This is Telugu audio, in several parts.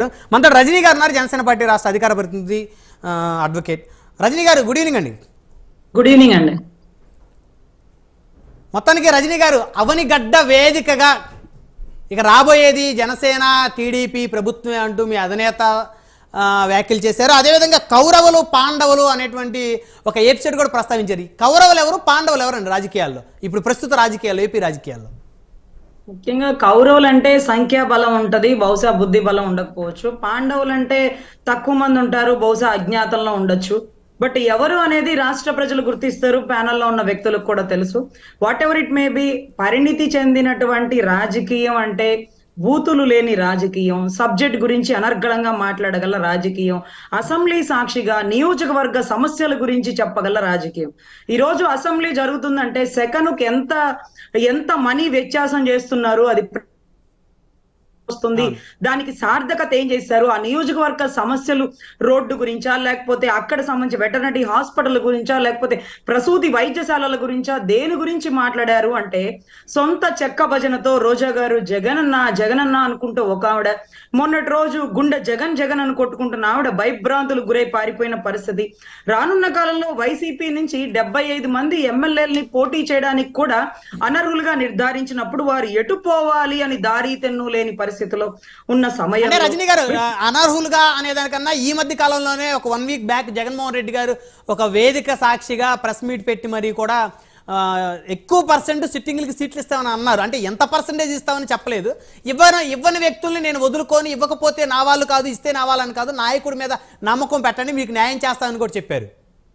మనతో రజనీ గారు ఉన్నారు జనసేన పార్టీ రాష్ట్ర అధికార ప్రతినిధి ఆ, అడ్వకేట్ రజనీ గారు గుడ్ ఈవినింగ్ అండి గుడ్ ఈవినింగ్ అండి మొత్తానికి రజనీ గారు అవనిగడ్డ వేదికగా ఇక రాబోయేది జనసేన టీడీపీ ప్రభుత్వమే అంటూ మీ అధినేత ఆ, వ్యాఖ్యలు చేశారు అదేవిధంగా కౌరవులు పాండవులు అనేటువంటి ఒక ఎపిసోడ్ కూడా ప్రస్తావించారు ఈ కౌరవులు ఎవరు పాండవులు ఎవరండి రాజకీయాల్లో ఇప్పుడు ప్రస్తుత రాజకీయాల్లో ఏపీ రాజకీయాల్లో ముఖ్యంగా కౌరవులు అంటే సంఖ్యా బలం ఉంటది బహుశా బుద్ధి బలం ఉండకపోవచ్చు పాండవులు అంటే తక్కువ మంది ఉంటారు బహుశా అజ్ఞాతంలో ఉండొచ్చు బట్ ఎవరు అనేది రాష్ట్ర ప్రజలు గుర్తిస్తారు ప్యానల్లో ఉన్న వ్యక్తులకు కూడా తెలుసు whatever it may be పరిణితి చెందినటువంటి రాజకీయం అంటే బూతులు లేని రాజకీయం సబ్జెక్ట్ గురించి అనర్గళంగా మాట్లాడగల రాజకీయం అసెంబ్లీ సాక్షిగా నియోజకవర్గ సమస్యల గురించి చెప్పగల రాజకీయం ఈ రోజు అసెంబ్లీ జరుగుతుందంటే సెకనుకి ఎంత ఎంత మనీ వ్యత్యాసం చేస్తున్నారు అది వస్తుంది దానికి సార్థకత ఏం చేశారు ఆ నియోజకవర్గ సమస్యలు రోడ్డు గురించా లేకపోతే అక్కడ సంబంధించి వెటర్నరీ హాస్పిటల్ గురించా లేకపోతే ప్రసూతి వైద్యశాలల గురించా దేని గురించి మాట్లాడారు అంటే సొంత చెక్క భజనతో రోజా గారు జగనన్న జగనన్న అనుకుంటూ ఒక ఆవిడ మొన్నటి రోజు గుండె జగన్ జగన్ అని కొట్టుకుంటున్న ఆవిడ భయభ్రాంతులు గురై పారిపోయిన పరిస్థితి రానున్న కాలంలో వైసీపీ నుంచి డెబ్బై ఐదు మంది ఎమ్మెల్యేలని పోటీ చేయడానికి కూడా అనర్హులుగా నిర్ధారించినప్పుడు వారు ఎటు పోవాలి అని దారి తెన్ను లేని పరిస్థితిలో ఉన్న అంటే సమయంలో రజనీ గారు ఆ, అనర్హులుగా అనేదానికన్నా ఈ మధ్య కాలంలోనే ఒక one week back Jaganmohan Reddy గారు ఒక వేదిక సాక్షిగా ప్రెస్ మీట్ పెట్టి మరి కూడా ఆ, ఎక్కువ పర్సెంట్ సిట్టింగ్లకి సీట్లు ఇస్తామని అన్నారు అంటే ఎంత పర్సెంటేజ్ ఇస్తామని చెప్పలేదు ఇవ్వని ఇవ్వని వ్యక్తుల్ని నేను వదులుకొని ఇవ్వకపోతే నా వాళ్ళు కాదు ఇస్తే నా వాళ్ళని కాదు నాయకుడి మీద నమ్మకం పెట్టండి మీకు న్యాయం చేస్తామని కూడా చెప్పారు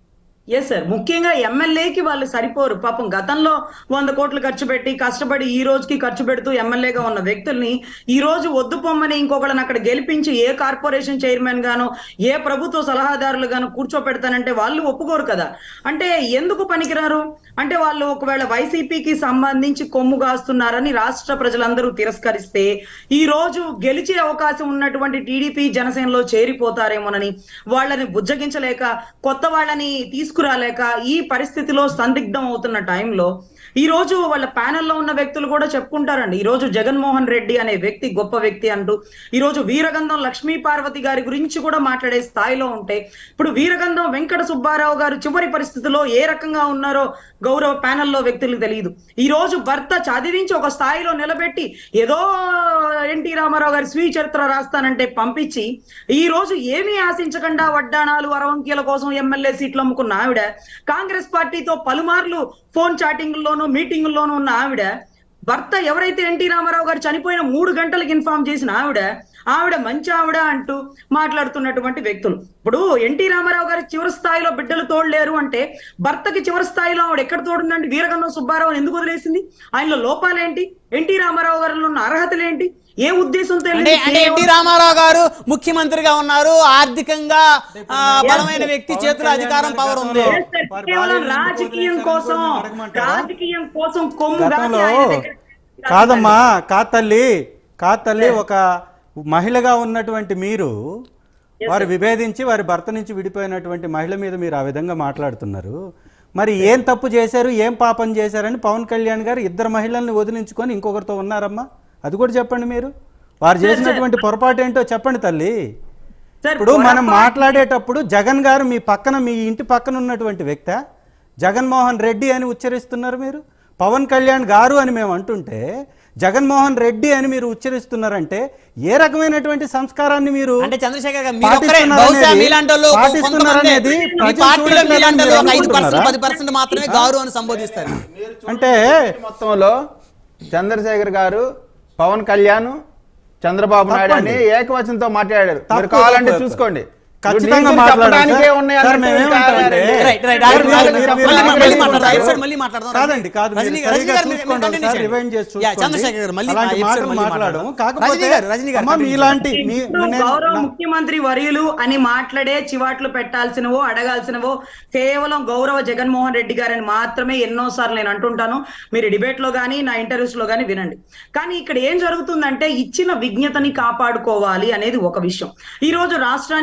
ఎస్ సార్ ముఖ్యంగా ఎమ్మెల్యేకి వాళ్ళు సరిపోరు పాపం గతంలో వంద కోట్లు ఖర్చు పెట్టి కష్టపడి ఈ రోజుకి ఖర్చు పెడుతూ ఎమ్మెల్యేగా ఉన్న వ్యక్తుల్ని ఈ రోజు వద్దు పొమ్మని ఇంకొకళ్ళని అక్కడ గెలిపించి ఏ కార్పొరేషన్ చైర్మన్ గానో ఏ ప్రభుత్వ సలహాదారులు గానో కూర్చోపెడతానంటే వాళ్ళు ఒప్పుకోరు కదా అంటే ఎందుకు పనికిరారు అంటే వాళ్ళు ఒకవేళ వైసీపీకి సంబంధించి కొమ్ము కాస్తున్నారని రాష్ట్ర ప్రజలందరూ తిరస్కరిస్తే ఈ రోజు గెలిచే అవకాశం ఉన్నటువంటి టీడీపీ జనసేనలో చేరిపోతారేమోనని వాళ్ళని బుజ్జగించలేక కొత్త వాళ్ళని తీసుకురాలేక ఈ పరిస్థితిలో సందిగ్ధం అవుతున్న టైంలో ఈ రోజు వాళ్ళ ప్యానెల్లో ఉన్న వ్యక్తులు కూడా చెప్పుకుంటారండి ఈ రోజు జగన్మోహన్ రెడ్డి అనే వ్యక్తి గొప్ప వ్యక్తి అంటూ ఈ రోజు వీరగంధం లక్ష్మీ పార్వతి గారి గురించి కూడా మాట్లాడే స్థాయిలో ఉంటే ఇప్పుడు వీరగంధం వెంకట సుబ్బారావు గారు చివరి పరిస్థితిలో ఏ రకంగా ఉన్నారో గౌరవ ప్యానెల్లో వ్యక్తులకు తెలియదు ఈ రోజు భర్త చదివించి ఒక స్థాయిలో నిలబెట్టి ఏదో ఎన్టీ రామారావు గారి స్వీ చరిత్ర రాస్తానంటే పంపించి ఈ రోజు ఏమీ ఆశించకుండా వడ్డాణాలు అరవంకీల కోసం ఎమ్మెల్యే సీట్లు అమ్ముకున్న ఆవిడ కాంగ్రెస్ పార్టీతో పలుమార్లు ఫోన్ చాటింగ్లోనూ మీటింగుల్లోనూ ఉన్న ఆవిడ భర్త ఎవరైతే ఎన్టీ రామారావు గారు చనిపోయిన మూడు గంటలకు ఇన్ఫార్మ్ చేసిన ఆవిడ ఆవిడ మంచి ఆవిడ అంటూ మాట్లాడుతున్నటువంటి వ్యక్తులు ఇప్పుడు ఎన్టీ రామారావు గారి చివరి స్థాయిలో బిడ్డలు తోడలేరు అంటే భర్తకి చివరి స్థాయిలో ఆవిడ ఎక్కడ తోడుందంటే వీరగంధం సుబ్బారావు ఎందుకు వదిలేసింది ఆయనలో లోపాలేంటి ఎన్టీ రామారావు గారిలో ఉన్న అర్హతలేంటి ఏ ఉద్దేశంతో అంటే అంటే ఎన్టీ రామారావు గారు ముఖ్యమంత్రిగా ఉన్నారు ఆర్థికంగా ఆ, బలమైన వ్యక్తి చేతుల అధికారం పవర్ ఉంది కేవలం కేవలం రాజకీయం కోసం రాజకీయం కోసం కొమ్ము కాసి గతంలో ఆయన దగ్గర కాదమ్మా కాదు తల్లి కాదు తల్లి ఒక మహిళగా ఉన్నటువంటి మీరు వారు విభేదించి వారి భర్త నుంచి విడిపోయినటువంటి మహిళ మీద మీరు ఆ విధంగా మాట్లాడుతున్నారు మరి ఏం తప్పు చేశారు ఏం పాపం చేశారని పవన్ కళ్యాణ్ గారు ఇద్దరు మహిళల్ని వదిలించుకొని ఇంకొకరితో ఉన్నారమ్మా అది కూడా చెప్పండి మీరు వారు చేసినటువంటి పొరపాటు ఏంటో చెప్పండి తల్లి సార్, ఇప్పుడు మనం పొరపాటు- మాట్లాడేటప్పుడు జగన్ గారు మీ పక్కన మీ ఇంటి పక్కన ఉన్నటువంటి వ్యక్త జగన్మోహన్ రెడ్డి అని ఉచ్చరిస్తున్నారు మీరు పవన్ కళ్యాణ్ గారు అని మేము అంటుంటే జగన్మోహన్ రెడ్డి అని మీరు ఉచ్చరిస్తున్నారంటే ఏ రకమైనటువంటి సంస్కారాన్ని మీరు అంటే చంద్రశేఖర్ గారు మీరు ఒక్కరే పాటిస్తున్నారు బహుశా అనేది- మీలాంటి వాళ్ళు పాటిస్తున్నారు కొంతమంది అనేది మీ ప్రజలు పార్టీలో చూడట్లేదని మీలాంటి వాళ్ళు ఒక మీరు ఐదు పర్సెంట్ అనుకుంటున్నారా? పది పర్సెంట్ మాత్రమే గారు అని సంబోధిస్తారు అంటే మొత్తంలో చంద్రశేఖర్ గారు పవన్ కళ్యాణ్ చంద్రబాబు నాయుడు అని తప్పండి. ఏకవచనంతో మాట్లాడారు మీరు తప్పు, కావాలంటే తప్పు. చూసుకోండి ఖచ్చితంగా ఇప్పుడు మాట్లాడాలి చెప్పడానికే సార్. ఉన్నాయి సార్, అన్నట్టు మేమేమంటామంటే- కాదండి. రైట్ రైట్ మీరు- ఆగు, మీరు- ఆగు. మీరు- మళ్ళీ మీరు- మళ్ళీ మీరు- మాట్లాడదాం మీరు- ఎపిసోడ్ మళ్ళీ మాట్లాడదాం కాదండి కాదు మీరు రజనీ గారు సరిగా రజనీ గారు మీరు చూసుకోండి continue ఒకసారి చేయండి. రివైండ్ చేసి యా, చూసుకోండి. చంద్రశేఖర్ గారు మళ్ళీ అలాంటి ఆ episode మాటలు మళ్ళీ మాట్లాడము మాట్లాడదాం. కాకపోతే రజనీ గారు, రజనీ గారు అమ్మా, continue మీలాంటి మీ ఇప్పుడు నేను- గౌరవ నా- ముఖ్యమంత్రి వర్యులు అని మాట్లాడే చివాట్లు పెట్టాల్సినవో అడగాల్సినవో కేవలం గౌరవ జగన్మోహన్ రెడ్డి గారని మాత్రమే ఎన్నో సార్లు నేను అంటుంటాను మీరు డిబేట్ లో కానీ నా ఇంటర్వ్యూస్ లో కానీ వినండి కానీ ఇక్కడ ఏం జరుగుతుందంటే ఇచ్చిన విజ్ఞతని కాపాడుకోవాలి అనేది ఒక విషయం ఈ రోజు రాష్ట్రానికి రాజధాని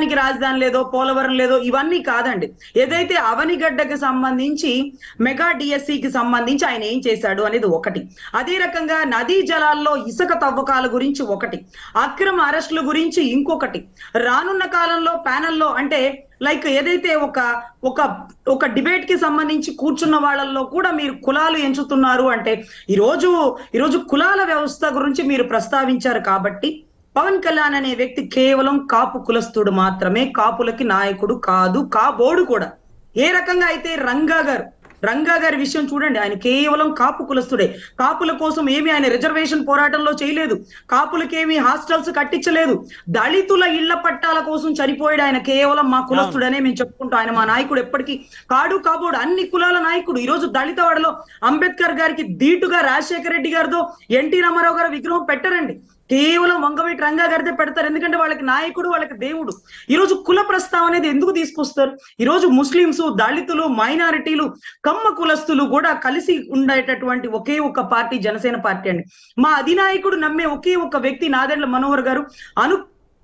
రాజధాని లేదో పోలవరం లేదో ఇవన్నీ కాదండి ఏదైతే అవనిగడ్డకి సంబంధించి మెగా డిఎస్సికి సంబంధించి ఆయన ఏం చేశాడు అనేది ఒకటి అదే రకంగా నదీ జలాల్లో ఇసుక తవ్వకాల గురించి ఒకటి అక్రమ అరెస్టుల గురించి ఇంకొకటి రానున్న కాలంలో ప్యానెల్లో అంటే లైక్ ఏదైతే ఒక ఒక ఒక డిబేట్ కి సంబంధించి కూర్చున్న వాళ్ళల్లో కూడా మీరు కులాలు ఎంచుతున్నారు అంటే ఈరోజు ఈరోజు కులాల వ్యవస్థ గురించి మీరు ప్రస్తావించారు కాబట్టి పవన్ కళ్యాణ్ అనే వ్యక్తి కేవలం కాపు కులస్తుడు మాత్రమే కాపులకి నాయకుడు కాదు కాబోడు కూడా ఏ రకంగా అయితే రంగా గారు రంగా గారి విషయం చూడండి ఆయన కేవలం కాపు కులస్తుడే కాపుల కోసం ఏమి ఆయన రిజర్వేషన్ పోరాటంలో చేయలేదు కాపులకేమి హాస్టల్స్ కట్టించలేదు దళితుల ఇళ్ల పట్టాల కోసం చనిపోయాడు ఆయన కేవలం మా కులస్తుడనే మేము చెప్పుకుంటాం ఆయన మా నాయకుడు ఎప్పటికీ కాడు కాబోడు అన్ని కులాల నాయకుడు ఈ రోజు దళిత వాడలో అంబేద్కర్ గారికి ధీటుగా రాజశేఖర రెడ్డి గారితో ఎన్టీ రామారావు గారి విగ్రహం పెట్టరండి కేవలం వంగవీటి రంగా గారితే పెడతారు ఎందుకంటే వాళ్ళకి నాయకుడు వాళ్ళకి దేవుడు ఈ రోజు కుల ప్రస్తావన అనేది ఎందుకు తీసుకొస్తారు ఈ రోజు ముస్లింస్ దళితులు మైనారిటీలు కమ్మ కులస్తులు కూడా కలిసి ఉండేటటువంటి ఒకే ఒక పార్టీ జనసేన పార్టీ అండి మా అధినాయకుడు నమ్మే ఒకే ఒక వ్యక్తి నాదెండ్ల మనోహర్ గారు అను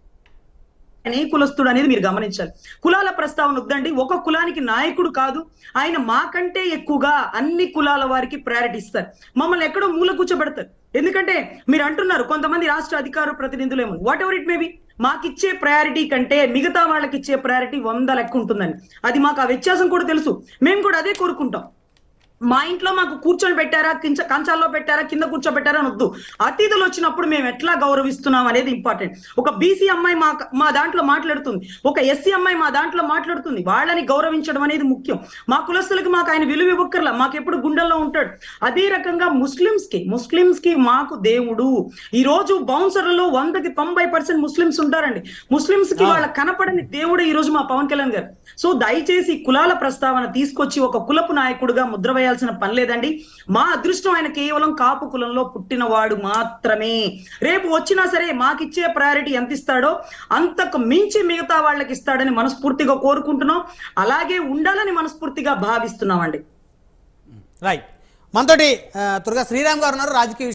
అనే కులస్తుడు అనేది మీరు గమనించాలి కులాల ప్రస్తావన వద్దండి ఒక కులానికి నాయకుడు కాదు ఆయన మాకంటే ఎక్కువగా అన్ని కులాల వారికి ప్రయారిటీ ఇస్తారు మమ్మల్ని ఎక్కడో మూల కూర్చోబెడతారు ఎందుకంటే మీరు అంటున్నారు కొంతమంది రాష్ట్ర అధికార ప్రతినిధులేమో వాట్ ఎవర్ ఇట్ మేబీ మాకిచ్చే ప్రయారిటీ కంటే మిగతా వాళ్ళకి ఇచ్చే ప్రయారిటీ వంద లెక్క ఉంటుందని అది మాకు ఆ వ్యత్యాసం కూడా తెలుసు మేము కూడా అదే కోరుకుంటాం మా ఇంట్లో మాకు కూర్చొని పెట్టారా కించ కంచాల్లో పెట్టారా కింద కూర్చోబెట్టారా అని వద్దు అతిథులు వచ్చినప్పుడు మేము ఎట్లా గౌరవిస్తున్నాం అనేది ఇంపార్టెంట్ ఒక బీసీ అమ్మాయి మా మా దాంట్లో మాట్లాడుతుంది ఒక ఎస్సీ అమ్మాయి మా దాంట్లో మాట్లాడుతుంది వాళ్ళని గౌరవించడం అనేది ముఖ్యం మా కులస్తులకి మాకు ఆయన విలువ ఇవ్వక్కర్లా మాకు ఎప్పుడు గుండెల్లో ఉంటాడు అదే రకంగా ముస్లిమ్స్ కి ముస్లిమ్స్ కి మాకు దేవుడు ఈ రోజు బౌన్సర్లలో వందకి తొంభై పర్సెంట్ ముస్లిమ్స్ ఉంటారండి ముస్లిమ్స్ కి వాళ్ళ కనపడని దేవుడు ఈ రోజు మా పవన్ కళ్యాణ్ గారు సో దయచేసి కులాల ప్రస్తావన తీసుకొచ్చి ఒక కులపు నాయకుడుగా ముద్ర వేయాల్సిన పని లేదండి మా అదృష్టం ఆయన కేవలం కాపు కులంలో పుట్టినవాడు మాత్రమే రేపు వచ్చినా సరే మాకిచ్చే ప్రయారిటీ ఎంత ఇస్తాడో అంతకు మించి మిగతా వాళ్ళకి ఇస్తాడని మనస్ఫూర్తిగా కోరుకుంటున్నాం అలాగే ఉండాలని మనస్ఫూర్తిగా భావిస్తున్నామండి రైట్ మనతోటి ఆ, తుర్గా శ్రీరామ్ గారు ఉన్నారు రాజకీయ